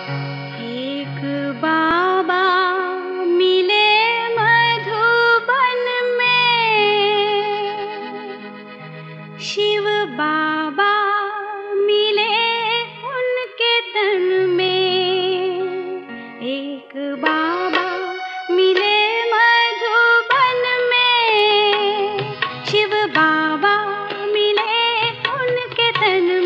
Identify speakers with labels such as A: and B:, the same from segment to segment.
A: एक बाबा मिले मधुबन में शिव बाबा मिले उनके तन में एक बाबा मिले मधुबन में शिव बाबा मिले उनके तन में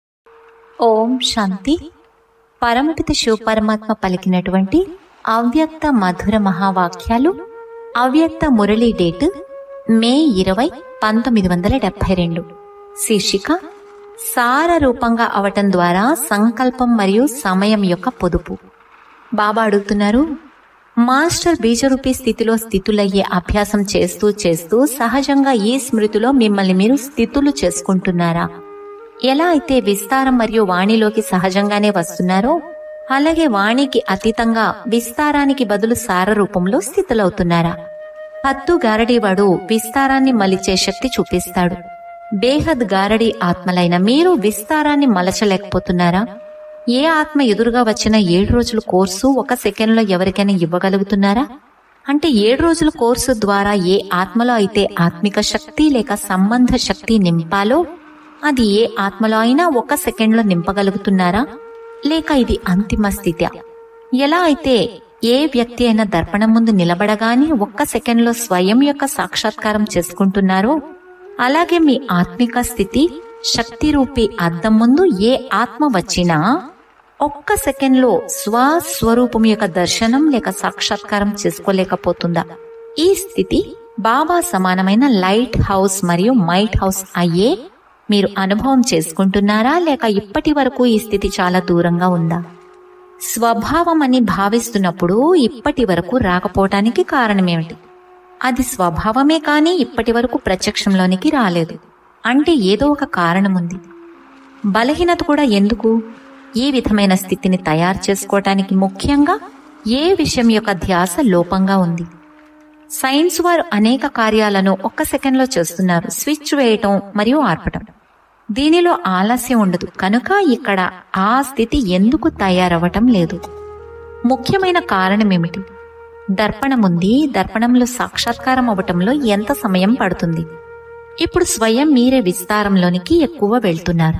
B: ఓం శాంతి పరమపిత శివపరమాత్మ పలికినటువంటి అవ్యక్త మధుర మహావాక్యాలు అవ్యక్త మురళీ డేట్ మే ఇరవై పంతొమ్మిది వందల డెబ్బై రెండు శీర్షిక సార రూపంగా అవటం ద్వారా సంకల్పం మరియు సమయం యొక్క పొదుపు బాబా అడుగుతున్నారు మాస్టర్ బీజరూపీ స్థితిలో స్థితులయ్యే అభ్యాసం చేస్తూ చేస్తూ సహజంగా ఈ స్మృతిలో మిమ్మల్ని మీరు స్థితులు చేసుకుంటున్నారా ఎలా అయితే విస్తారం మరియు వాణిలోకి సహజంగానే వస్తున్నారో అలాగే వాణికి అతీతంగా విస్తారానికి బదులు సార రూపంలో స్థితులవుతున్నారా హత్తు గారడీవాడు విస్తారాన్ని మలిచే శక్తి చూపిస్తాడు బేహద్ గారడీ ఆత్మలైన మీరు విస్తారాన్ని మలచలేకపోతున్నారా ఏ ఆత్మ ఎదురుగా వచ్చిన ఏడు రోజుల కోర్సు ఒక సెకండ్లో ఎవరికైనా ఇవ్వగలుగుతున్నారా అంటే ఏడు రోజుల కోర్సు ద్వారా ఏ ఆత్మలో అయితే ఆత్మిక శక్తి లేక సంబంధ శక్తి నింపాలో అది ఏ ఆత్మలో అయినా ఒక సెకండ్లో నింపగలుగుతున్నారా లేక ఇది అంతిమ స్థితి ఎలా అయితే ఏ వ్యక్తి అయినా దర్పణం ముందు నిలబడగానే ఒక్క సెకండ్లో స్వయం యొక్క సాక్షాత్కారం చేసుకుంటున్నారో అలాగే మీ ఆత్మిక స్థితి శక్తి రూపీ అద్దం ముందు ఏ ఆత్మ వచ్చినా ఒక్క సెకండ్లో స్వస్వరూపం యొక్క దర్శనం లేక సాక్షాత్కారం చేసుకోలేకపోతుందా ఈ స్థితి బాబా సమానమైన లైట్ హౌస్ మరియు మైట్ హౌస్ అయ్యే మీరు అనుభవం చేసుకుంటున్నారా లేక ఇప్పటి వరకు ఈ స్థితి చాలా దూరంగా ఉందా స్వభావం అని భావిస్తున్నప్పుడు ఇప్పటి వరకు రాకపోవటానికి కారణమేమిటి అది స్వభావమే కానీ ఇప్పటి వరకు ప్రత్యక్షంలోనికి రాలేదు అంటే ఏదో ఒక కారణం ఉంది బలహీనత కూడా ఎందుకు ఈ విధమైన స్థితిని తయారు చేసుకోవటానికి ముఖ్యంగా ఏ విషయం యొక్క ధ్యాస లోపంగా ఉంది సైన్స్ వారు అనేక కార్యాలను ఒక్క సెకండ్లో చేస్తున్నారు స్విచ్ వేయటం మరియు ఆర్పటం దీనిలో ఆలస్యం ఉండదు కనుక ఇక్కడ ఆ స్థితి ఎందుకు తయారవటం లేదు ముఖ్యమైన కారణమేమిటి దర్పణం ఉంది దర్పణంలో సాక్షాత్కారం అవ్వటంలో ఎంత సమయం పడుతుంది ఇప్పుడు స్వయం మీరే విస్తారంలోనికి ఎక్కువ వెళ్తున్నారు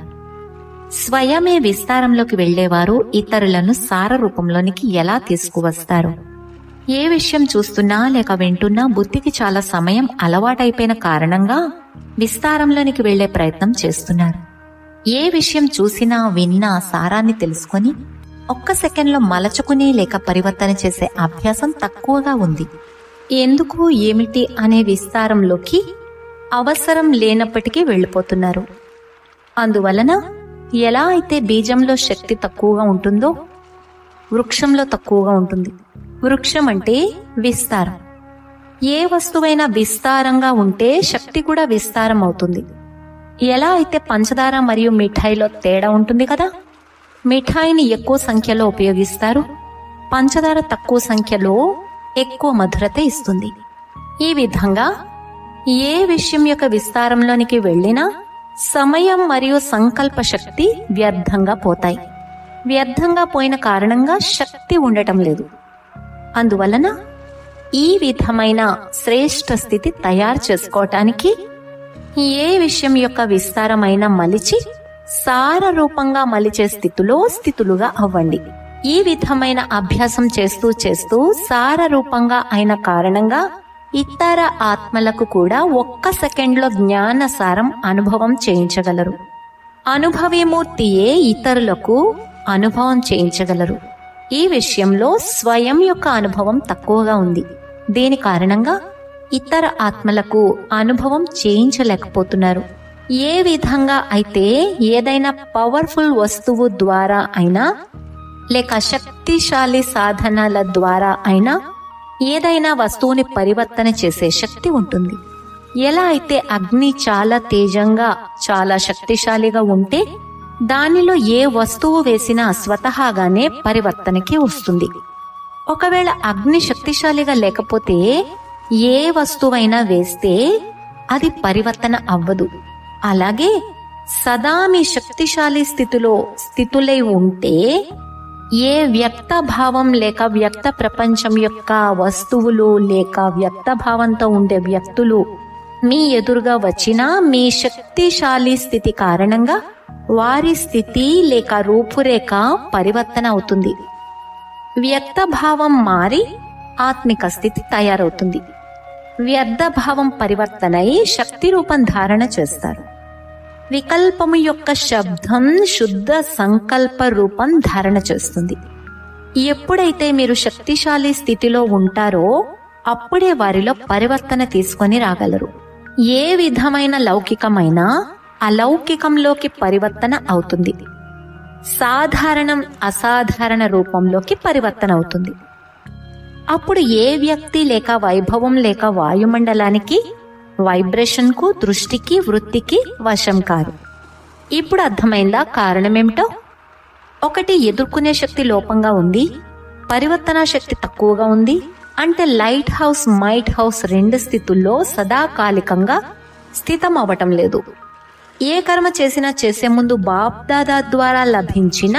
B: స్వయమే విస్తారంలోకి వెళ్లేవారు ఇతరులను సార రూపంలోనికి ఎలా తీసుకువస్తారు ఏ విషయం చూస్తున్నా లేక వింటున్నా బుద్ధికి చాలా సమయం అలవాటైపోయిన కారణంగా విస్తారంలోనికి వెళ్లే ప్రయత్నం చేస్తున్నారు ఏ విషయం చూసినా విన్నా సారాన్ని తెలుసుకొని ఒక్క సెకండ్లో మలచుకుని లేక పరివర్తన చేసే అభ్యాసం తక్కువగా ఉంది ఎందుకు ఏమిటి అనే విస్తారంలోకి అవసరం లేనప్పటికీ వెళ్ళిపోతున్నారు అందువలన ఎలా అయితే బీజంలో శక్తి తక్కువగా ఉంటుందో వృక్షంలో తక్కువగా ఉంటుంది వృక్షం అంటే విస్తారం ఏ వస్తువైనా విస్తారంగా ఉంటే శక్తి కూడా విస్తారం అవుతుంది ఎలా అయితే పంచదార మరియు మిఠాయిలో తేడా ఉంటుంది కదా మిఠాయిని ఎక్కువ సంఖ్యలో ఉపయోగిస్తారు పంచదార తక్కువ సంఖ్యలో ఎక్కువ మధురత ఇస్తుంది ఈ విధంగా ఏ విషయం యొక్క విస్తారంలోనికి వెళ్ళినా సమయం మరియు సంకల్ప శక్తి వ్యర్థంగా పోతాయి వ్యర్థంగా పోయిన కారణంగా శక్తి ఉండటం లేదు అందువలన ఈ విధమైన శ్రేష్ఠ స్థితి తయారు చేసుకోవటానికి ఏ విషయం యొక్క విస్తారమైన మలిచి సార రూపంగా మలిచే స్థితిలో స్థితులుగా అవ్వండి ఈ విధమైన అభ్యాసం చేస్తూ చేస్తూ సార రూపంగా అయిన కారణంగా ఇతర ఆత్మలకు కూడా ఒక్క సెకండ్లో జ్ఞాన సారం అనుభవం చేయించగలరు అనుభవీమూర్తియే ఇతరులకు అనుభవం చేయించగలరు ఈ విషయంలో స్వయం యొక్క అనుభవం తక్కువగా ఉంది దీని కారణంగా ఇతర ఆత్మలకు అనుభవం చేయించలేకపోతున్నారు ఏ విధంగా అయితే ఏదైనా పవర్ఫుల్ వస్తువు ద్వారా అయినా లేక శక్తిశాలి సాధనాల ద్వారా అయినా ఏదైనా వస్తువుని పరివర్తన చేసే శక్తి ఉంటుంది ఎలా అయితే అగ్ని చాలా తేజంగా చాలా శక్తిశాలిగా ఉంటే దానిలో ఏ వస్తువు వేసినా స్వతహాగానే పరివర్తనకి వస్తుంది ఒకవేళ అగ్ని శక్తిశాలిగా లేకపోతే ఏ వస్తువైనా వేస్తే అది పరివర్తన అవ్వదు అలాగే సదా మీ శక్తిశాలి స్థితిలో స్థితులై ఉంటే ఏ వ్యక్త భావం లేక వ్యక్త ప్రపంచం యొక్క వస్తువులు లేక వ్యక్త భావంతో ఉండే వ్యక్తులు మీ ఎదురుగా వచ్చినా మీ శక్తిశాలి స్థితి కారణంగా వారి స్థితి లేక రూపురేఖ పరివర్తన అవుతుంది వ్యక్త భావం మారి ఆత్మిక స్థితి తయారవుతుంది వ్యర్థ భావం పరివర్తనై శక్తి రూపం ధారణ చేస్తారు వికల్పము యొక్క శబ్దం శుద్ధ సంకల్ప రూపం ధారణ చేస్తుంది ఎప్పుడైతే మీరు శక్తిశాలి స్థితిలో ఉంటారో అప్పుడే వారిలో పరివర్తన తీసుకొని రాగలరు ఏ విధమైన లౌకికమైన అలౌకికంలోకి పరివర్తన అవుతుంది సాధారణం అసాధారణ రూపంలోకి పరివర్తన అవుతుంది అప్పుడు ఏ వ్యక్తి లేక వైభవం లేక వాయుమండలానికి వైబ్రేషన్ కు దృష్టికి వృత్తికి వశం కారు ఇప్పుడు అర్థమైందా కారణమేమిటో ఒకటి ఎదుర్కొనే శక్తి లోపంగా ఉంది పరివర్తన శక్తి తక్కువగా ఉంది అంటే లైట్ హౌస్ మైట్ హౌస్ రెండు స్థితుల్లో సదాకాలికంగా స్థితం అవ్వటం లేదు ఏ కర్మ చేసినా చేసే ముందు బాప్దాదా ద్వారా లభించిన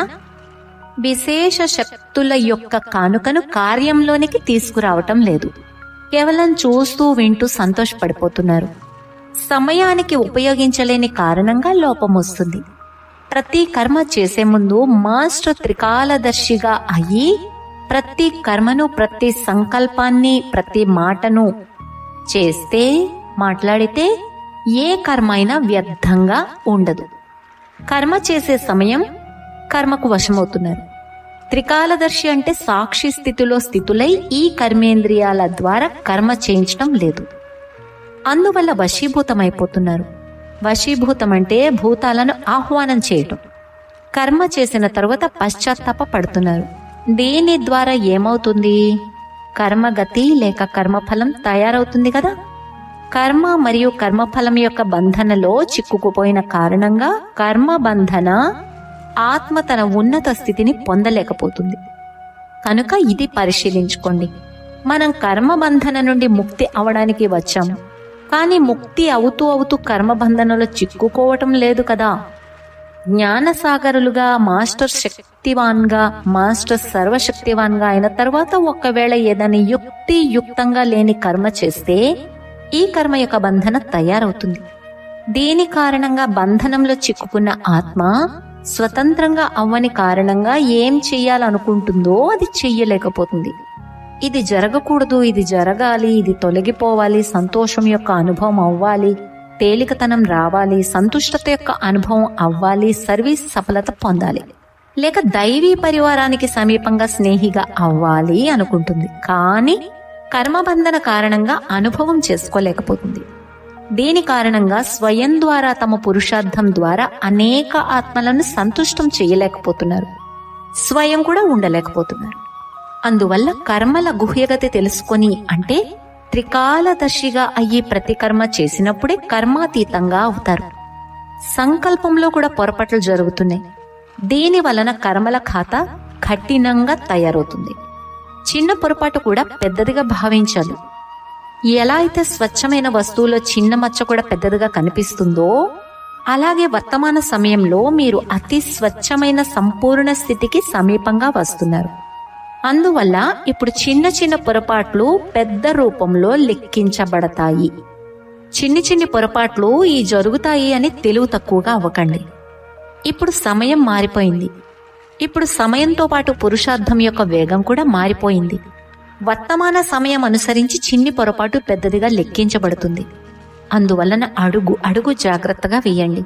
B: విశేష శక్తుల యొక్క కానుకను కార్యంలోనికి తీసుకురావటం లేదు కేవలం చూస్తూ వింటూ సంతోషపడిపోతున్నారు సమయానికి ఉపయోగించలేని కారణంగా లోపం వస్తుంది ప్రతి కర్మ చేసే ముందు మాస్టర్ త్రికాలదర్శిగా అయ్యి ప్రతి కర్మను ప్రతి సంకల్పాన్ని ప్రతి మాటను చేస్తే మాట్లాడితే ఏ కర్మ అయినా వ్యర్థంగా ఉండదు కర్మ చేసే సమయం కర్మకు వశమవుతున్నారు త్రికాలదర్శి అంటే సాక్షి స్థితిలో స్థితులై ఈ కర్మేంద్రియాల ద్వారా కర్మ చేయించడం లేదు అందువల్ల వశీభూతమైపోతున్నారు వశీభూతం అంటే భూతాలను ఆహ్వానం చేయటం కర్మ చేసిన తరువాత పశ్చాత్తాప పడుతున్నారు దేని ద్వారా ఏమవుతుంది కర్మగతి లేక కర్మఫలం తయారవుతుంది కదా కర్మ మరియు కర్మఫలం యొక్క బంధనలో చిక్కుకుపోయిన కారణంగా కర్మ బంధన ఆత్మ తన ఉన్నత స్థితిని పొందలేకపోతుంది కనుక ఇది పరిశీలించుకోండి మనం కర్మ బంధన నుండి ముక్తి అవడానికి వచ్చాము కానీ ముక్తి అవుతూ అవుతూ కర్మ బంధనలో చిక్కుకోవటం లేదు కదా జ్ఞానసాగరులుగా మాస్టర్ శక్తివాన్గా మాస్టర్ సర్వశక్తివాన్గా అయిన తర్వాత ఒకవేళ ఏదైనా యుక్తి యుక్తంగా లేని కర్మ చేస్తే ఈ కర్మ యొక్క బంధన తయారవుతుంది దీని కారణంగా బంధనంలో చిక్కుకున్న ఆత్మ స్వతంత్రంగా అవ్వని కారణంగా ఏం చెయ్యాలనుకుంటుందో అది చెయ్యలేకపోతుంది ఇది జరగకూడదు ఇది జరగాలి ఇది తొలగిపోవాలి సంతోషం యొక్క అనుభవం అవ్వాలి తేలికతనం రావాలి సంతుష్టత యొక్క అనుభవం అవ్వాలి సర్వీస్ సఫలత పొందాలి లేక దైవీ పరివారానికి సమీపంగా స్నేహిగా అవ్వాలి అనుకుంటుంది కానీ కర్మబంధన కారణంగా అనుభవం చేసుకోలేకపోతుంది దీని కారణంగా స్వయం ద్వారా తమ పురుషార్థం ద్వారా అనేక ఆత్మలను సంతుష్టం చేయలేకపోతున్నారు స్వయం కూడా ఉండలేకపోతున్నారు అందువల్ల కర్మల గుహ్యగతి తెలుసుకొని అంటే త్రికాలదర్శిగా అయ్యి ప్రతి కర్మ చేసినప్పుడే కర్మాతీతంగా అవుతారు సంకల్పంలో కూడా పొరపాట్లు జరుగుతున్నాయి దీని వలన కర్మల ఖాతా కఠినంగా తయారవుతుంది చిన్న పొరపాటు కూడా పెద్దదిగా భావించాలి ఎలా అయితే స్వచ్ఛమైన వస్తువులో చిన్న మచ్చ కూడా పెద్దదిగా కనిపిస్తుందో అలాగే వర్తమాన సమయంలో మీరు అతి స్వచ్ఛమైన సంపూర్ణ స్థితికి సమీపంగా వస్తున్నారు అందువల్ల ఇప్పుడు చిన్న చిన్న పొరపాట్లు పెద్ద రూపంలో లెక్కించబడతాయి చిన్ని చిన్ని పొరపాట్లు ఈ జరుగుతాయి అని తెలివి తక్కువగా అవ్వకండి ఇప్పుడు సమయం మారిపోయింది ఇప్పుడు సమయంతో పాటు పురుషార్థం యొక్క వేగం కూడా మారిపోయింది వర్తమాన సమయం అనుసరించి చిన్ని పొరపాటు పెద్దదిగా లెక్కించబడుతుంది అందువలన అడుగు అడుగు జాగ్రత్తగా వేయండి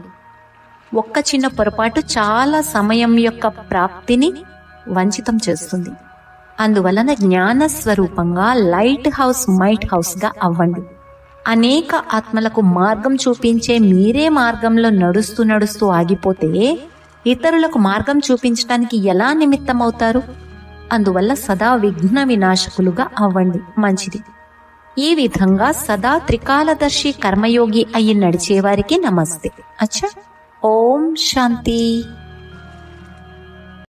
B: ఒక్క చిన్న పొరపాటు చాలా సమయం యొక్క ప్రాప్తిని వంచితం చేస్తుంది అందువలన జ్ఞాన స్వరూపంగా లైట్ హౌస్ మైట్ హౌస్ గా అవ్వండి అనేక ఆత్మలకు మార్గం చూపించే మీరే మార్గంలో నడుస్తూ నడుస్తూ ఆగిపోతే ఇతరులకు మార్గం చూపించడానికి ఎలా నిమిత్తమవుతారు అందువల్ల సదా విఘ్న వినాశకులుగా అవ్వండి మంచిది ఈ విధంగా సదా త్రికాలదర్శి కర్మయోగి అయి నడిచేవారికి నమస్తే అచ్చా ఓం శాంతి